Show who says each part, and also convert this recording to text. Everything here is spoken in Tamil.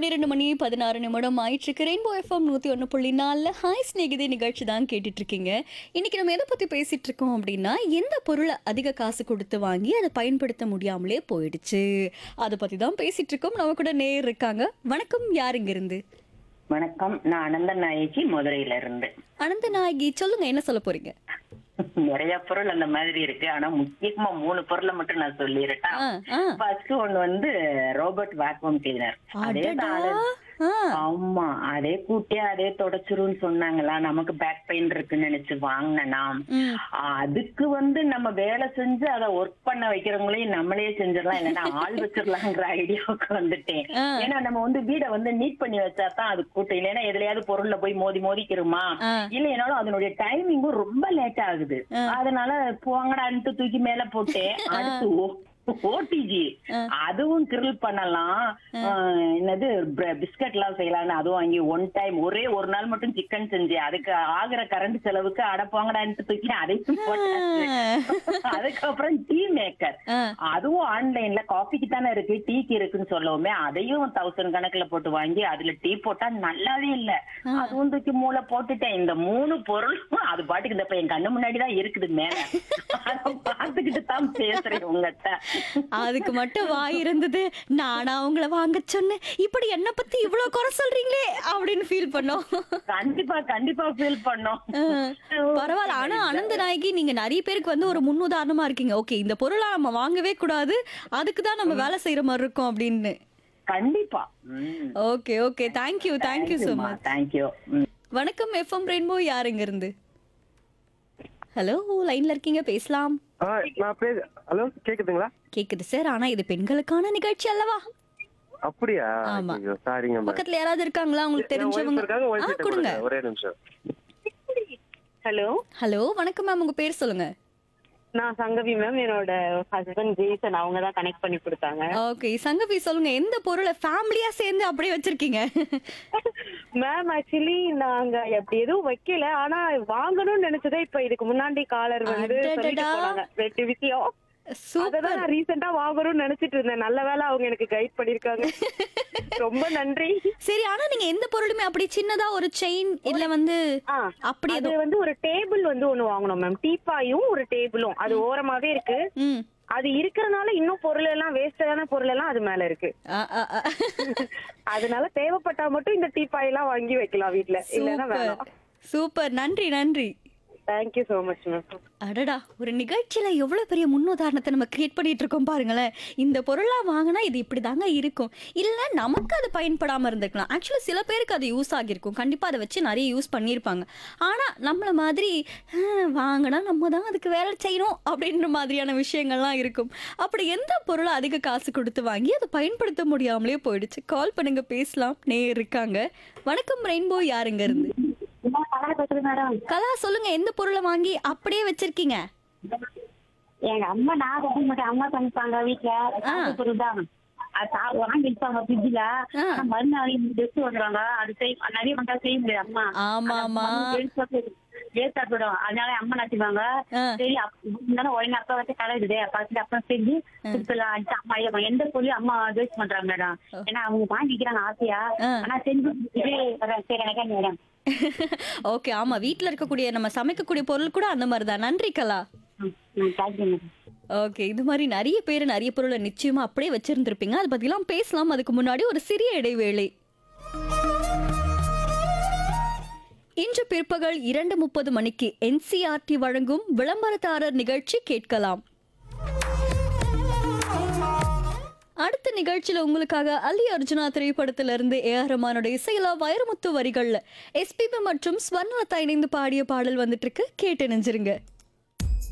Speaker 1: பன்னிரெண்டு மணி பதினாறு நிமிடம் ஆயிட்டு ரெயின்போ எஃப்எம் நூற்றி ஒன்று புள்ளி நாலில் ஹாய் ஸ்நேகிதே நிகழ்ச்சி தான் கேட்டுட்டு இருக்கீங்க இன்னைக்கு நம்ம எதை பற்றி பேசிட்டு இருக்கோம் அப்படின்னா எந்த பொருளை அதிக காசு கொடுத்து வாங்கி அதை பயன்படுத்த முடியாமலே போயிடுச்சு அதை பற்றி தான் பேசிட்டு இருக்கோம் நம்ம கூட நேர் இருக்காங்க வணக்கம் யார் இங்க இருந்து
Speaker 2: வணக்கம் நான் அனந்த நாயகி மதுரையில இருந்து
Speaker 1: அனந்த நாயகி சொல்லுங்க என்ன சொல்ல போறீங்க
Speaker 2: நிறைய பொருள் அந்த மாதிரி இருக்கு ஆனா முக்கியமா மூணு பொருளை மட்டும் நான் சொல்லிடுறேன்
Speaker 1: ஆ ஆ
Speaker 2: ஃபர்ஸ்ட் ஒண்ணு வந்து ரோபோட் வேக்யூம் கிளீனர் அதே
Speaker 1: அடடா
Speaker 2: நாலு
Speaker 1: ஆ
Speaker 2: ஆமா அதே கூட்டியே அதே தொடச்சிரும்னு சொன்னாங்களா நமக்கு பேக் பெயின் இருக்குன்னு நினைச்சு வாங்கினா
Speaker 1: ம்
Speaker 2: அதுக்கு வந்து நம்ம வேலை செஞ்சு அதை ஒர்க் பண்ண வைக்கிறவங்களையும் நம்மளே செஞ்சிடலாம் இல்லைன்னா ஆள் வச்சிடலாங்கிற ஐடியாவுக்கு வந்துட்டேன்
Speaker 1: ஆ.
Speaker 2: ஏன்னா நம்ம வந்து வீடை வந்து நீட் பண்ணி வச்சா தான் அது கூட்டம் இல்லைன்னா எதுலயாவது பொருள்ல போய் மோதி மோதிக்கிறோமா
Speaker 1: ஆ.
Speaker 2: இல்லைனாலும் அதனுடைய டைமிங்கும் ரொம்ப லேட் ஆகுது அதனால போங்கடான்ட்டு தூக்கி மேல போட்டேன் அடுத்து ஓடிஜி அதுவும் கிரில் பண்ணலாம் ஆஹ் என்னது பிஸ்கட் எல்லாம் செய்யலாம்னு அதுவும் வாங்கி ஒன் டைம் ஒரே ஒரு நாள் மட்டும் சிக்கன் செஞ்சேன் அதுக்கு ஆகுற கரண்ட் செலவுக்கு அடப்பாங்கடான்ட்டு தூக்கி அதையும் போட்டாச்சு அதுக்கப்புறம் டீ மேக்கர்
Speaker 1: ஆ.
Speaker 2: அதுவும் ஆன்லைன்ல காஃபிக்கு தானே இருக்கு டீக்கு இருக்குன்னு சொல்லவுமே அதையும் தௌசண்ட் கணக்குல போட்டு வாங்கி அதுல டீ போட்டா நல்லாவே இல்ல அதுவும் தூக்கி மூளை போட்டுட்டேன் இந்த மூணு பொருளும் அது பாட்டுக்கு இந்த இப்ப என் கண்ணு முன்னாடி தான் இருக்குது மேல அதை பார்த்துக்கிட்டு தான் பேசுறேன் உங்ககிட்ட
Speaker 1: அதுக்கு மட்டும் வாய் இருந்தது நானா உங்களை வாங்க சொன்னேன் இப்படி என்ன பத்தி இவ்வளவு குறை சொல்றீங்களே அப்படின்னு ஃபீல் பண்ணோம்
Speaker 2: கண்டிப்பா கண்டிப்பா ஃபீல் பண்ணோம்
Speaker 1: பரவாயில்ல ஆனா அனந்த நாயகி நீங்க நிறைய பேருக்கு வந்து ஒரு முன்னுதாரணமா இருக்கீங்க ஓகே இந்த பொருளா நம்ம வாங்கவே கூடாது அதுக்கு தான் நம்ம வேலை செய்யற மாதிரி இருக்கோம் அப்படின்னு
Speaker 2: கண்டிப்பா
Speaker 1: okay okay thank you thank you so much
Speaker 2: thank you
Speaker 1: வணக்கம் எஃப்எம் ரெயின்போ யாருங்க இருந்து ஹலோ லைன்ல இருக்கீங்க பேசலாம்
Speaker 3: ஆ நான் பேச ஹலோ கேக்குதுங்களா
Speaker 1: கேக்குது சார் ஆனா இது பெண்களுக்கான நிகழ்ச்சி அல்லவா
Speaker 3: அப்படியா
Speaker 1: ஆமா.
Speaker 3: ஐயோ சாரிங்க மேம்
Speaker 1: பக்கத்துல யாராவது இருக்காங்களா உங்களுக்கு தெரிஞ்சவங்க
Speaker 3: இருக்காங்க
Speaker 1: ஆ
Speaker 3: ஒய்ஃப்
Speaker 1: கொடுங்க
Speaker 3: கொடுங்க ஒரே நிமிஷம்
Speaker 4: ஹலோ
Speaker 1: ஹலோ வணக்கம் மேம் உங்க பேர் சொல்லுங்க
Speaker 4: நான் சங்கவி மேம் என்னோட ஹஸ்பண்ட் ஜெய்சன் அவங்க தான் கனெக்ட் பண்ணி கொடுத்தாங்க
Speaker 1: ஓகே சங்கவி சொல்லுங்க எந்த பொருளை ஃபேமிலியா சேர்ந்து அப்படியே வச்சிருக்கீங்க
Speaker 4: மேம் ஆக்சுவலி நாங்க அப்படி எதுவும் வைக்கல ஆனா வாங்கணும்னு நினைச்சதே இப்ப இதுக்கு முன்னாடி காலர் வந்து சொல்லிட்டு
Speaker 1: அடடடா.
Speaker 4: போனாங்க ரெண்டு விஷயம்
Speaker 1: சூப்பர்
Speaker 4: அததான் நான் ரீசெண்டா வாங்கணும்னு நினைச்சிட்டு இருந்தேன் நல்ல வேளை அவங்க எனக்கு கைட் பண்ணிருக்காங்க ரொம்ப நன்றி
Speaker 1: சரி ஆனா நீங்க எந்த பொருளுமே அப்படி சின்னதா ஒரு செயின் இல்ல வந்து
Speaker 4: ஆ,
Speaker 1: அப்படி
Speaker 4: அது
Speaker 1: எதுவும்
Speaker 4: வந்து ஒரு டேபிள் வந்து ஒண்ணு வாங்கணும் மேம் டீப்பாயும் ஒரு டேபிளும் அது ஓரமாவே இருக்கு
Speaker 1: ம்
Speaker 4: அது இருக்கறனால இன்னும் பொருள் எல்லாம் வேஸ்டான பொருள் எல்லாம் அது மேல இருக்கு
Speaker 1: ஆ, ஆ, ஆ.
Speaker 4: அதனால தேவைப்பட்டா மட்டும் இந்த டீப்பாய் எல்லாம் வாங்கி வைக்கலாம் வீட்ல இல்லன்னா
Speaker 1: சூப்பர்
Speaker 4: வேணாம்
Speaker 1: சூப்பர் நன்றி நன்றி
Speaker 4: தேங்க்யூ சோ மச் மேம்
Speaker 1: அடடா ஒரு நிகழ்ச்சியில எவ்வளவு பெரிய முன்னுதாரணத்தை நம்ம கிரியேட் பண்ணிட்டு இருக்கோம் பாருங்களேன் இந்த பொருளா வாங்கினா இது இப்படிதாங்க இருக்கும் இல்ல நமக்கு அது பயன்படாம இருந்திருக்கலாம் ஆக்சுவலி சில பேருக்கு அது யூஸ் ஆகியிருக்கும் கண்டிப்பா அதை வச்சு நிறைய யூஸ் பண்ணியிருப்பாங்க ஆனா நம்மள மாதிரி "ஹம், வாங்கினா நம்ம தான் அதுக்கு வேலை செய்யணும் அப்படின்ற மாதிரியான விஷயங்கள்லாம் இருக்கும் அப்படி எந்த பொருளை அதிக காசு கொடுத்து வாங்கி அதை பயன்படுத்த முடியாமலே போயிடுச்சு கால் பண்ணுங்க பேசலாம் நே இருக்காங்க வணக்கம் ரெயின்போ யாருங்க இருந்து
Speaker 5: மேடம்
Speaker 1: கலா சொல்லுங்க எந்த பொருளை வாங்கி அப்படியே வச்சிருக்கீங்க
Speaker 5: எங்க அம்மா நான் வைக்க மாட்டேன் அம்மா சமைப்பாங்க வீட்டுல சாப்பிட்ட பொருள் தான் அது சா- வாங்கி வைப்பாங்க ஃப்ரிட்ஜ்ல
Speaker 1: ஆ.
Speaker 5: ஆனா மறுநாள் டெஸ்ட் வந்துடுவாங்க அது செய் நிறைய பண்ணா செய்ய முடியாது அம்மா
Speaker 1: ஆமா ஆமா
Speaker 5: வேஸ்டா போயிடும் அதனால அம்மா நச்சுவாங்க
Speaker 1: ஆ.
Speaker 5: சரி அப்~ இருந்தாலும் உடனே அப்பா வச்சு கலக்குது பார்த்துட்டு அப்புறம் செஞ்சு கொடுத்துலாம் அம்மா ஐயா, எந்த பொருளையும் அம்மா வேஸ்ட் பண்றாங்க மேடம் ஏன்னா அவங்க வாங்கிக்கிறாங்க ஆசையா
Speaker 1: ஆ.
Speaker 5: ஆனா செஞ்சு இதே சரி எனக்கு மேடம்
Speaker 1: ஓகே ஆமா வீட்ல இருக்கக்கூடிய நம்ம சமைக்கக்கூடிய பொருள் கூட அந்த மாதிரி தான் நன்றி கலா
Speaker 5: தேங்க்யூ மேடம்
Speaker 1: ஓகே இது மாதிரி நிறைய பேர் நிறைய பொருளை நிச்சயமா அப்படியே வச்சிருந்திருப்பீங்க அதை பத்திலாம் பேசலாம் அதுக்கு முன்னாடி ஒரு சிறிய இடைவேளை இன்று பிற்பகல் இரண்டு முப்பது மணிக்கு என்சிஆர்டி வழங்கும் விளம்பரதாரர் நிகழ்ச்சி கேட்கலாம் அடுத்த நிகழ்ச்சியில உங்களுக்காக அல்லி அர்ஜுனா திரைப்படத்திலிருந்து ஏ ஆர் ரஹ்மானுடைய இசையிலா வைரமுத்து வரிகள்ல எஸ்பிபி மற்றும் ஸ்வர்ணலதா இணைந்து பாடிய பாடல் வந்துட்டு இருக்கு கேட்டு நெஞ்சிருங்க